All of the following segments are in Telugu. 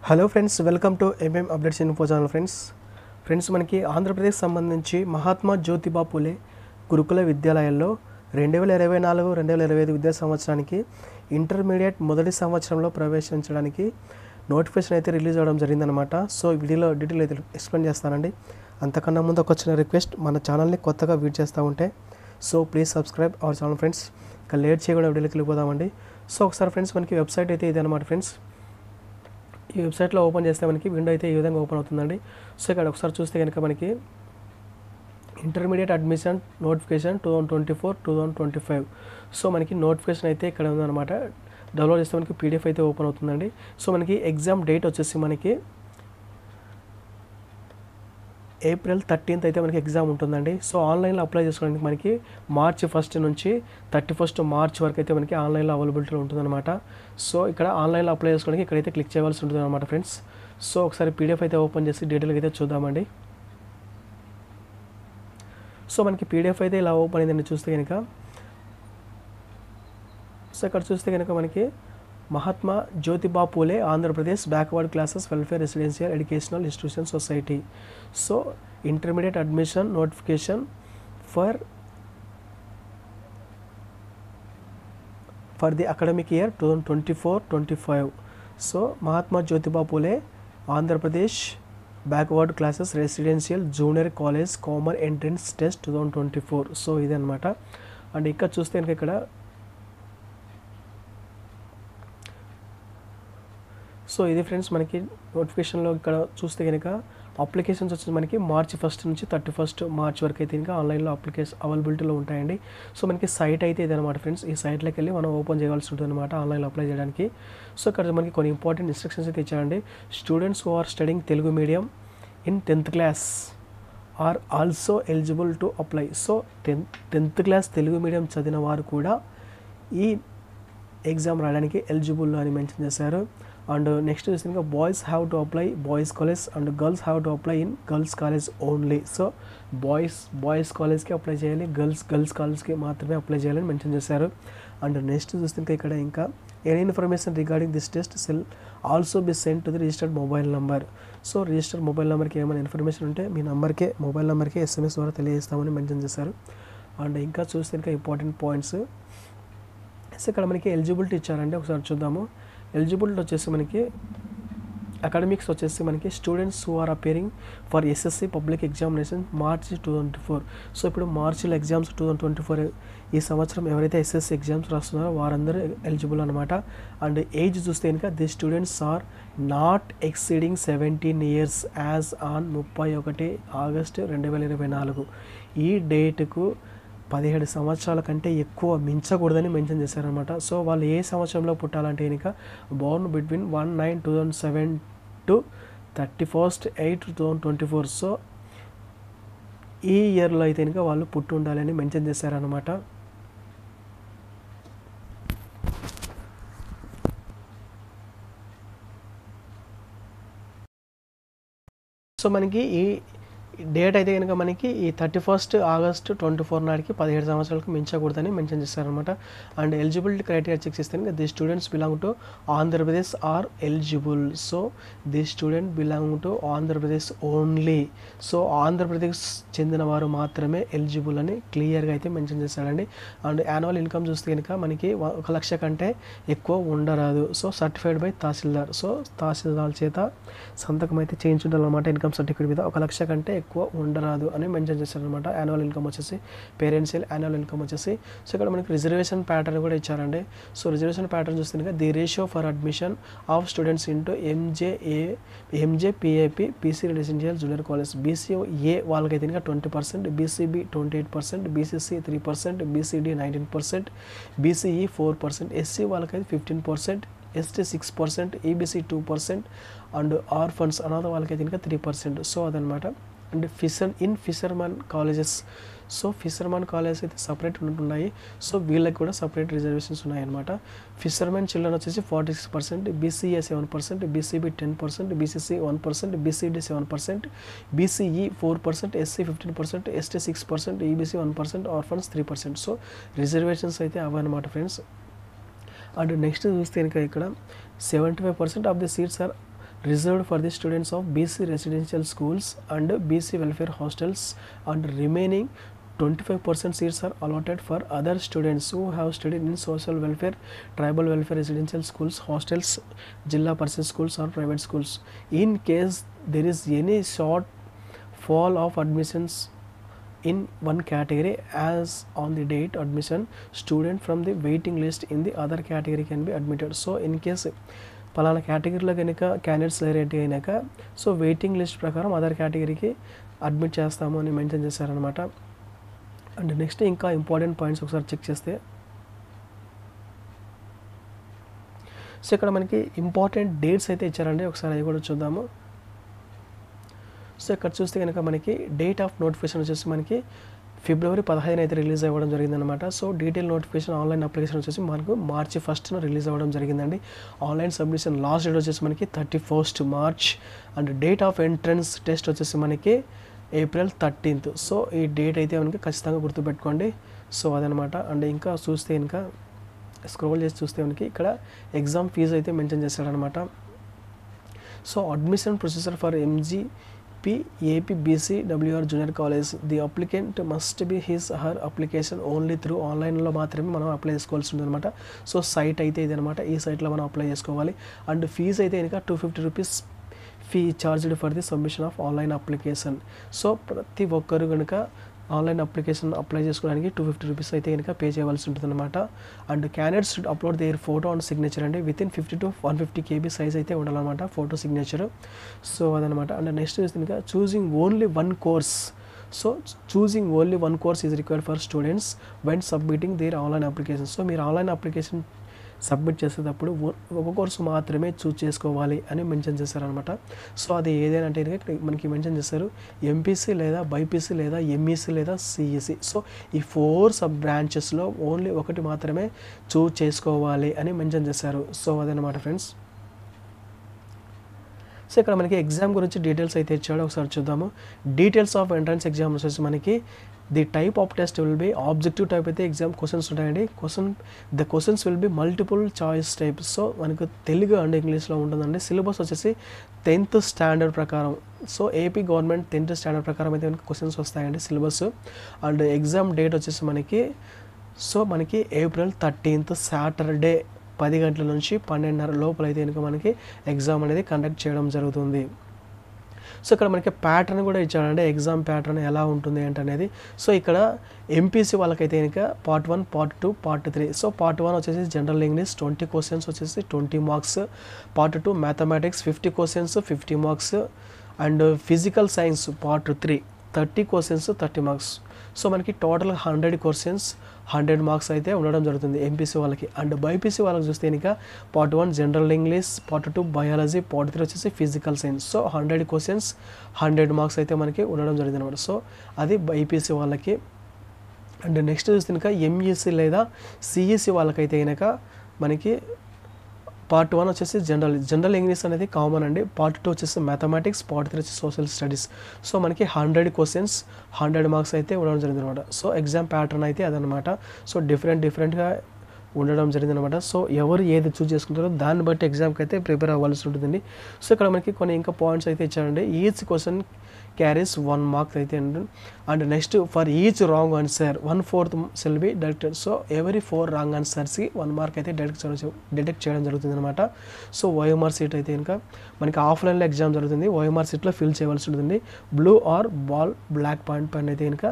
hello friends welcome to MM updates info channel friends friends మనకి ఆంధ్రప్రదేశ్ సంబంధించి మహాత్మా జ్యోతిబా పూలే గురుకుల విద్యాలయాల్లో రెండు వేల ఇరవై నాలుగు రెండు వేల ఇరవై ఐదు విద్యా సంవత్సరానికి ఇంటర్మీడియట్ మొదటి సంవత్సరంలో ప్రవేశించడానికి నోటిఫికేషన్ అయితే రిలీజ్ అవ్వడం జరిగిందనమాట సో ఈ వీడియోలో డీటెయిల్ అయితే ఎక్స్ప్లెయిన్ చేస్తానండి అంతకన్నా ముందు ఒక చిన్న రిక్వెస్ట్ మన ఛానల్ని కొత్తగా వీడ్ చేస్తూ ఉంటే so please subscribe our channel friends ఇక లేట్ చేయకుండా వీడియోకి వెళ్ళిపోదామండి సో ఒకసారి ఫ్రెండ్స్ మనకి వెబ్సైట్ అయితే ఇది అనమాట ఫ్రెండ్స్ ఈ వెబ్సైట్లో ఓపెన్ చేస్తే మనకి విండో అయితే ఈ విధంగా ఓపెన్ అవుతుందండి సో ఇక్కడ ఒకసారి చూస్తే కనుక మనకి intermediate admission notification two thousand twenty four two thousand twenty five so మనకి నోటిఫికేషన్ అయితే ఇక్కడ ఉందన్నమాట డౌన్లోడ్ చేస్తే మనకి పీడిఎఫ్ అయితే ఓపెన్ అవుతుందండి సో మనకి ఎగ్జామ్ డేట్ వచ్చేసి మనకి ఏప్రిల్ థర్టీన్త్ అయితే మనకి ఎగ్జామ్ ఉంటుందండి సో ఆన్లైన్లో అప్లై చేసుకోవడానికి మనకి మార్చి ఫస్ట్ నుంచి థర్టీ ఫస్ట్ మార్చ్ వరకు అయితే మనకి ఆన్లైన్లో అవైలబిలిటీలో ఉంటుందన్నమాట సో ఇక్కడ ఆన్లైన్లో అప్లై చేసుకోవడానికి ఇక్కడైతే క్లిక్ చేయవలసి ఉంటుంది అనమాట ఫ్రెండ్స్ సో ఒకసారి పీడిఎఫ్ అయితే ఓపెన్ చేసి డీటెయిల్గా అయితే చూద్దామండి సో మనకి పీడిఎఫ్ అయితే ఇలా ఓపెన్ అయిందండి చూస్తే కనుక సో ఇక్కడ చూస్తే కనుక మనకి Mahatma Jyotiba Phule Andhra Pradesh backward classes welfare residential educational institution society so intermediate admission notification for for the academic year two thousand twenty four twenty five so Mahatma Jyotiba Phule Andhra Pradesh backward classes residential junior college common entrance test two thousand twenty four so ఇదనమాట అండ్ ఇక్కడ చూస్తే కనుక ఇక్కడ సో ఇది ఫ్రెండ్స్ మనకి నోటిఫికేషన్లో ఇక్కడ చూస్తే కనుక అప్లికేషన్స్ వచ్చేసి మనకి మార్చి ఫస్ట్ నుంచి థర్టీ ఫస్ట్ మార్చ్ వరకు అయితే ఇంకా ఆన్లైన్లో అప్లికేషన్ అవైలబిలిటీలో ఉంటాయండి సో మనకి సైట్ అయితే ఇదనమాట ఫ్రెండ్స్ ఈ సైట్లోకి వెళ్ళి మనం ఓపెన్ చేయవలసి ఉంటుంది అనమాట ఆన్లైన్లో అప్లై చేయడానికి సో ఇక్కడ మనకి కొన్ని ఇంపార్టెంట్ ఇన్స్ట్రక్షన్స్ అయితే ఇచ్చారండి students who are studying Telugu medium in tenth class are also eligible to apply so tenth tenth class Telugu medium చదివిన వారు కూడా ఈ ఎగ్జామ్ రాయడానికి ఎలిజిబుల్ అని మెన్షన్ చేశారు అండ్ నెక్స్ట్ చూసిన boys have to apply boys college and girls have to apply in girls college only so boys boys కాలేజ్కి అప్లై చేయాలి గర్ల్స్ గర్ల్స్ కాలేజ్కి మాత్రమే అప్లై చేయాలని మెన్షన్ చేశారు అండ్ నెక్స్ట్ చూస్తే ఇక్కడ ఇంకా any information regarding this test shall also be send to the registered mobile number so registered mobile నెంబర్కి ఏమైనా ఇన్ఫర్మేషన్ ఉంటే మీ నెంబర్కే మొబైల్ నెంబర్కే ఎస్ఎంఎస్ ద్వారా తెలియజేస్తామని మెన్షన్ చేశారు అండ్ ఇంకా చూస్తే ఇంకా ఇంపార్టెంట్ పాయింట్స్ సో ఇక్కడ మనకి ఎలిజిబిలిటీ ఇచ్చారండి ఒకసారి చూద్దాము ఎలిజిబిలిటీ వచ్చేసి మనకి అకాడమిక్స్ వచ్చేసి మనకి students who are appearing for SSC public examination March two twenty four so ఇప్పుడు మార్చిలో exams two thousand twenty four ఈ సంవత్సరం ఎవరైతే ఎస్ఎస్సి ఎగ్జామ్స్ రాస్తున్నారో వారందరూ ఎలిజిబుల్ అనమాట అండ్ ఏజ్ చూస్తే కనుక the students are not exceeding seventeen years as on ముప్పై ఒకటి ఆగస్టు రెండు వేల ఇరవై నాలుగు ఈ డేట్కు పదిహేడు సంవత్సరాల కంటే ఎక్కువ మించకూడదని మెన్షన్ చేశారనమాట సో వాళ్ళు ఏ సంవత్సరంలో పుట్టాలంటే కనుక born between one nine two thousand seven to thirty first eight two thousand twenty four so ఈ ఇయర్లో అయితే కనుక వాళ్ళు పుట్టి ఉండాలని మెన్షన్ చేశారనమాట సో మనకి ఈ డేట్ అయితే కనుక మనకి ఈ thirty first August twenty four నాటికి పదిహేడు సంవత్సరాలకు మించకూడదని మెన్షన్ చేస్తారనమాట అండ్ ఎలిజిబిలిటీ క్రైటీరియా చెక్ చేస్తే కనుక the students belong to Andhra Pradesh are eligible so the student belong to Andhra Pradesh only so Andhra Pradesh చెందిన వారు మాత్రమే ఎలిజిబుల్ అని క్లియర్గా అయితే మెన్షన్ చేశాడండి అండ్ యాన్యువల్ ఇన్కమ్ చూస్తే కనుక మనకి ఒక లక్ష కంటే ఎక్కువ ఉండరాదు so certified by tahsildar so tahsildar చేత సంతకం అయితే చేయించుండాలన్నమాట ఇన్కమ్ సర్టిఫికేట్ మీద ఒక లక్ష కంటే ఎక్కువ ఉండరాదు అని మెన్షన్ చేశారనమాట యాన్యువల్ ఇన్కమ్ వచ్చేసి పేరెంట్షియల్ యాన్యువల్ ఇన్కమ్ వచ్చేసి సో ఇక్కడ మనకి రిజర్వేషన్ ప్యాటర్న్ కూడా ఇచ్చారండి సో రిజర్వేషన్ ప్యాటర్న్ చూస్తే the ratio for admission of students into MJA MJ PAP PC residential junior college BCA వాళ్ళకైతే ఇంకా twenty percent BCB twenty eight percent BCC three percent BCD nineteen percent BCE four percent SC వాళ్ళకైతే fifteen percent ST six percent EBC two percent and orphans అనాథ వాళ్ళకైతే ఇంకా త్రీ పర్సెంట్ సో అదనమాట and fisher in fisherman colleges so fisherman colleges అయితే సపరేట్ ఉంటున్నాయి సో వీళ్ళకి కూడా సపరేట్ రిజర్వేషన్స్ ఉన్నాయన్నమాట ఫిషర్మెన్ చిల్డ్రన్ వచ్చేసి forty six percent BCA seven percent BCB ten percent BCC one percent BCD seven percent BCE four percent SC fifteen percent ST six percent EBC one percent orphans three percent so reservations అయితే అవన్నమాట ఫ్రెండ్స్ అండ్ నెక్స్ట్ చూస్తే కనుక ఇక్కడ seventy five percent of the seats are reserved for the students of BC residential schools and BC welfare hostels and remaining twenty five percent seats are allotted for other students who have studied in social welfare tribal welfare residential schools hostels Zilla Parishad schools or private schools in case there is any short fall of admissions in one category as on the date admission student from the waiting list in the other category can be admitted so in case పలానా కేటగిరీలో కనుక క్యాండిడేట్స్ లేరేంటి అయినాక సో వెయిటింగ్ లిస్ట్ ప్రకారం అదర్ కేటగిరీకి అడ్మిట్ చేస్తాము అని మెన్షన్ చేశారనమాట అండ్ నెక్స్ట్ ఇంకా ఇంపార్టెంట్ పాయింట్స్ ఒకసారి చెక్ చేస్తే సో ఇక్కడ మనకి ఇంపార్టెంట్ డేట్స్ అయితే ఇచ్చారండి ఒకసారి అవి కూడా చూద్దాము సో ఇక్కడ చూస్తే కనుక మనకి డేట్ ఆఫ్ నోటిఫికేషన్ వచ్చేసి మనకి ఫిబ్రవరి పదహైదు అయితే రిలీజ్ అవ్వడం జరిగిందనమాట so detail notification online application వచ్చేసి మనకు మార్చి ఫస్ట్న రిలీజ్ అవ్వడం జరిగిందండి ఆన్లైన్ సబ్మిషన్ లాస్ట్ డేట్ వచ్చేసి మనకి thirty first March and date of entrance test వచ్చేసి మనకి ఏప్రిల్ థర్టీన్త్ సో ఈ డేట్ అయితే మనకి ఖచ్చితంగా గుర్తుపెట్టుకోండి సో అదనమాట అండ్ ఇంకా చూస్తే ఇంకా స్క్రోల్ చేసి చూస్తే మనకి ఇక్కడ ఎగ్జామ్ ఫీజు అయితే మెన్షన్ చేశాడనమాట so admission procedure for MG P AP BC WR junior college the applicant must be his her application only through ఆన్లైన్లో మాత్రమే మనం అప్లై చేసుకోవాల్సి ఉంటుంది అనమాట సో సైట్ అయితే ఇది అనమాట ఈ సైట్లో మనం అప్లై చేసుకోవాలి అండ్ ఫీజు అయితే కనుక two fifty rupees fee charged for the submission of online application so ప్రతి ఒక్కరు కనుక ఆన్లైన్ అప్లికేషన్ అప్లై చేసుకోవడానికి టూ ఫిఫ్టీ రూపీస్ అయితే కనుక పే చేయవలసి ఉంటుంది అనమాట and candidates should upload their photo and signature అండి with in fifty to one fifty KB size అయితే ఉండాలన్నమాట ఫోటో సిగ్నేచర్ సో అదనమాట అండ్ నెక్స్ట్ చూస్తే కనుక choosing only one course so choosing only one course is required for students when submitting their online application so మీరు ఆన్లైన్ అప్లికేషన్ సబ్మిట్ చేసేటప్పుడు ఓ- ఒక కోర్సు మాత్రమే చూస్ చేసుకోవాలి అని మెన్షన్ చేశారనమాట సో అది ఏదైనా అంటే ఇక్కడ మనకి మెన్షన్ చేశారు ఎంపీసీ లేదా బైపీసీ లేదా ఎంఈసీ లేదా సిఈసీ సో ఈ ఫోర్ సబ్ బ్రాంచెస్లో ఓన్లీ ఒకటి మాత్రమే చూస్ చేసుకోవాలి అని మెన్షన్ చేశారు సో అదనమాట ఫ్రెండ్స్ సో ఇక్కడ మనకి ఎగ్జామ్ గురించి డీటెయిల్స్ అయితే ఇచ్చాడు ఒకసారి చూద్దాము డీటెయిల్స్ ఆఫ్ ఎంట్రన్స్ ఎగ్జామ్ వచ్చేసి మనకి the type of test will be objective type అయితే ఎగ్జామ్ క్వశ్చన్స్ ఉంటాయండి question the questions will be multiple choice type so మనకు తెలుగు అండ్ ఇంగ్లీష్లో ఉంటుందండి సిలబస్ వచ్చేసి టెన్త్ స్టాండర్డ్ ప్రకారం so AP government tenth standard ప్రకారం అయితే మనకి క్వశ్చన్స్ వస్తాయండి సిలబస్ అండ్ ఎగ్జామ్ డేట్ వచ్చేసి మనకి సో మనకి ఏప్రిల్ థర్టీన్త్ సాటర్డే పది గంటల నుంచి పన్నెండున్నర లోపల అయితే కనుక మనకి ఎగ్జామ్ అనేది కండక్ట్ చేయడం జరుగుతుంది సో ఇక్కడ మనకి ప్యాటర్న్ కూడా ఇచ్చాడంటే ఎగ్జామ్ ప్యాటర్న్ ఎలా ఉంటుంది ఏంటనేది సో ఇక్కడ ఎంపీసీ వాళ్ళకైతే కనుక part one part two part three so part one వచ్చేసి జనరల్ ఇంగ్లీష్ ట్వంటీ క్వశ్చన్స్ వచ్చేసి twenty marks part two mathematics fifty questions fifty marks and physical science part three thirty questions thirty marks so మనకి total hundred questions hundred marks అయితే ఉండడం జరుగుతుంది ఎంపీసీ వాళ్ళకి అండ్ బైపీసీ వాళ్ళకి చూస్తే కనుక part one general English part two biology part three వచ్చేసి physical science so hundred questions hundred marks అయితే మనకి ఉండడం జరిగింది అనమాట సో అది బైపీసీ వాళ్ళకి అండ్ నెక్స్ట్ చూస్తే కనుక ఎంఈసీ లేదా సిఈసీ వాళ్ళకైతే కనుక మనకి పార్ట్ వన్ వచ్చేసి జనరల్ జనరల్ ఇంగ్లీష్ అనేది కామన్ అండి పార్ట్ టూ వచ్చేసి మ్యాథమెటిక్స్ పార్ట్ త్రీ వచ్చేసి సోషల్ స్టడీస్ సో మనకి హండ్రెడ్ క్వశ్చన్స్ హండ్రెడ్ మార్క్స్ అయితే ఉండడం జరిగింది అనమాట సో ఎగ్జామ్ ప్యాటర్న్ అయితే అదనమాట సో డిఫరెంట్ డిఫరెంట్గా ఉండడం జరిగింది అనమాట సో ఎవరు ఏది చూస్ చేసుకుంటారో దాన్ని బట్టి ఎగ్జామ్కి అయితే ప్రిపేర్ అవ్వాల్సి ఉంటుందండి సో ఇక్కడ మనకి కొన్ని ఇంకా పాయింట్స్ అయితే ఇచ్చారండి each question carries one mark అయితే అండి and next for each wrong answer one fourth shall be deducted so every four wrong ఆన్సర్స్కి వన్ మార్క్ అయితే డైరెక్ట్ డిటెక్ట్ చేయడం జరుగుతుంది అనమాట సో ఓఎంఆర్ సీట్ అయితే ఇంకా మనకి ఆఫ్లైన్లో ఎగ్జామ్ జరుగుతుంది ఓఎంఆర్ సీట్లో ఫిల్ చేయవలసి ఉంటుంది blue or ball black point పైన అయితే ఇంకా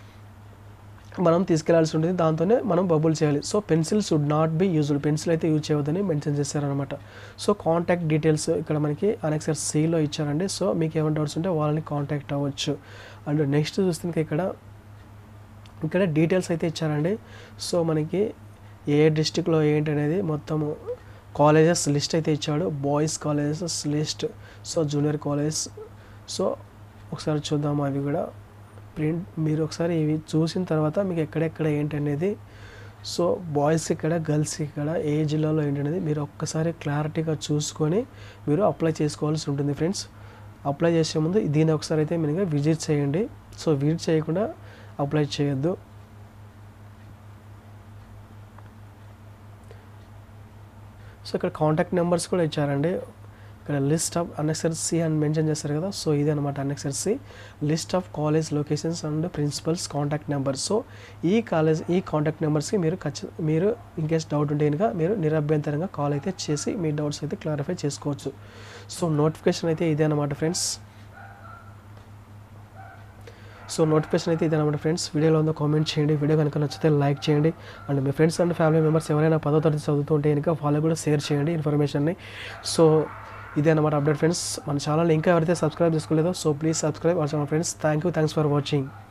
మనం తీసుకెళ్లాల్సి ఉంటుంది దాంతోనే మనం బబుల్ చేయాలి so pencil should not be used pencil అయితే యూజ్ చేయవద్దని మెన్షన్ చేశారనమాట సో కాంటాక్ట్ డీటెయిల్స్ ఇక్కడ మనకి అనెక్సర్ సిలో ఇచ్చారండి సో మీకు ఏమైనా డౌట్స్ ఉంటే వాళ్ళని కాంటాక్ట్ అవ్వచ్చు అండ్ నెక్స్ట్ చూస్తే ఇక్కడ ఇక్కడ డీటెయిల్స్ అయితే ఇచ్చారండి సో మనకి ఏ డిస్టిక్లో ఏంటి అనేది మొత్తము కాలేజెస్ లిస్ట్ అయితే ఇచ్చాడు boys colleges list so junior college so ఒకసారి చూద్దాము అవి కూడా ప్రింట్ మీరు ఒకసారి ఇవి చూసిన తర్వాత మీకు ఎక్కడెక్కడ ఏంటి అనేది సో బాయ్స్ ఇక్కడ గర్ల్స్ ఇక్కడ ఏ జిల్లాలో ఏంటనేది మీరు ఒక్కసారి క్లారిటీగా చూసుకొని మీరు అప్లై చేసుకోవాల్సి ఉంటుంది ఫ్రెండ్స్ అప్లై చేసే ముందు దీన్ని ఒకసారి అయితే మీరు విజిట్ చేయండి సో విజిట్ చేయకుండా అప్లై చేయొద్దు సో ఇక్కడ కాంటాక్ట్ నెంబర్స్ కూడా ఇచ్చారండి ఇక్కడ లిస్ట్ ఆఫ్ అన్ఎక్సర్సీ అని మెన్షన్ చేస్తారు కదా సో ఇదే అనమాట annexure C list of college locations and principals contact number so ఈ కాలేజ్ ఈ కాంటాక్ట్ నెంబర్స్కి మీరు ఖచ్చిత మీరు ఇన్ కేస్ డౌట్ ఉంటే కనుక మీరు నిరభ్యంతరంగా కాల్ అయితే చేసి మీ డౌట్స్ అయితే క్లారిఫై చేసుకోవచ్చు సో నోటిఫికేషన్ అయితే ఇదే అనమాట ఫ్రెండ్స్ సో నోటిఫికేషన్ అయితే ఇదన్నమాట ఫ్రెండ్స్ వీడియోలో ఉందో కామెంట్ చేయండి వీడియో కనుక నచ్చితే లైక్ చేయండి అండ్ మీ ఫ్రెండ్స్ అండ్ ఫ్యామిలీ మెంబర్స్ ఎవరైనా పదో తరగతి చదువుతుంటే కనుక వాళ్ళు కూడా షేర్ చేయండి ఇన్ఫర్మేషన్ని సో ఇదే అనమాట అప్డేట్ ఫ్రెండ్స్ మన ఛానల్ ఇంకా ఎవరైతే సబ్స్క్రైబ్ చేసుకోలేదో so please subscribe our channel friends thank you thanks for watching